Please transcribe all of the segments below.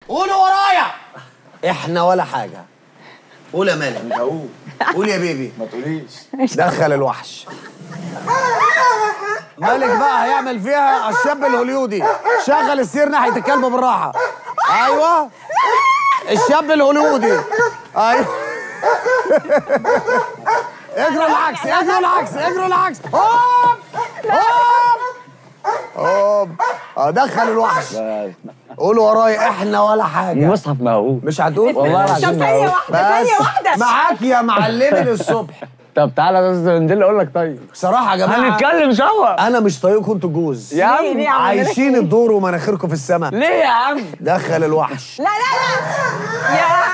قولوا ورايا احنا ولا حاجه قول يا مالك مش هقول قول يا بيبي ما تقوليش دخل الوحش مالك بقى هيعمل فيها الشاب الهوليودي شغل السير ناحيه الكلب بالراحه ايوه الشاب الهوليودي ايوه اجروا العكس اجروا العكس اجروا العكس هوب هوب هوب اه دخل الوحش قولوا ورايا احنا ولا حاجه المصحف موهوب مش هتقول والله طب العظيم ثانية موهوب واحدة ثانية واحدة معاك يا معلمي للصبح طب تعالى بس ندل اقول لك طيب بصراحه يا جماعه هنتكلم سوا انا مش طايقكم انتوا الجوز يا ليه عم ليه عملنا لك عايشين إيه؟ الدور ومناخيركم في السماء ليه يا عم دخل الوحش لا لا لا يا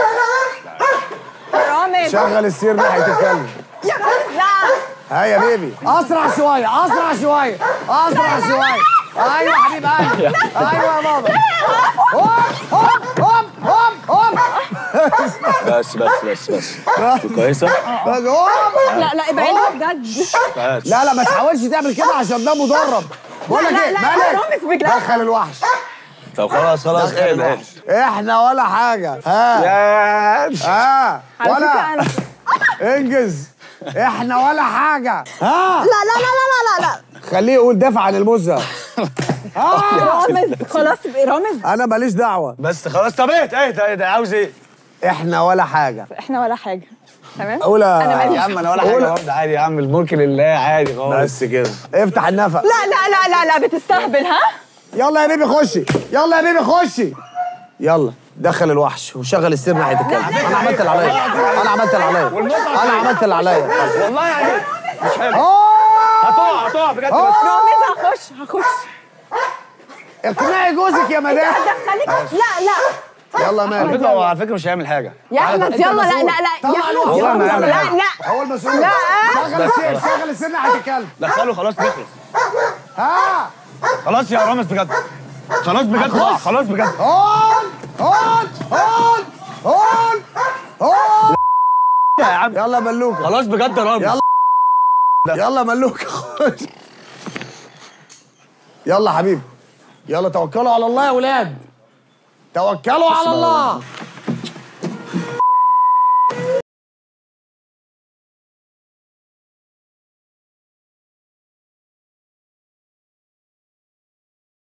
رامز شغل السير ناحيه الكلب يا رامز لا ها يا بيبي اسرع شويه اسرع شويه اسرع شويه ايوه يا حبيب قلبي ايوه يا بابا هوب هوب هوب هوب هوب بس بس بس بس كويسه بس هوب لا لا ابعدها بجد بس لا لا ما تحاولش تعمل كده عشان ده مدرب بقول لك لا، ايه لا، مالك رامز بجد. دخل الوحش طب خلاص خلاص دخل ايه ده الوحش احنا ولا حاجه ها يا ها على فكرة ولا أنا انجز احنا ولا حاجه ها لا لا لا لا لا لا خليه يقول دافع عن المزه ها رامز خلاص رامز انا ماليش دعوه بس خلاص طب ايه ايه ده ايه ده عاوز ايه احنا ولا حاجه احنا ولا حاجة تمام قول يا- أنا ماليش يا عم انا ولا قول. حاجه برضه عادي يا عم الملك لله عادي خالص بس كده افتح النفق لا لا لا لا لا بتستهبل ها يلا يا بيبي خشي يلا يا بيبي خشي يلا دخل الوحش وشغل السير ناحيه الكلب انا عملت اللي عليا انا عملت اللي عليا انا عملت اللي عليا والله يعني مش حلو أوه! هتقع هتقع بجد بس رامز هخش هخش اقنعي جوزك يا مدام دخليك لا لا يلا يا على مالك فكره هو على فكره مش هيعمل حاجه يا احمد أنت يلا لا مسؤول. لا لا طلع يا الوحش. احمد والله ما يلا يعمل لا حاجة. لا هو المسؤول لا. شغل السير شغل السير ناحيه الكلب دخله خلاص نخلص ها خلاص يا رامز بجد خلاص بجد خلاص خلاص بجد هون هون هون هون هون يا عم يلا ملوكه خلاص بجد يا رامز يلا. يلا ملوكه خش يلا حبيبي يلا توكلوا على الله يا ولاد توكلوا على الله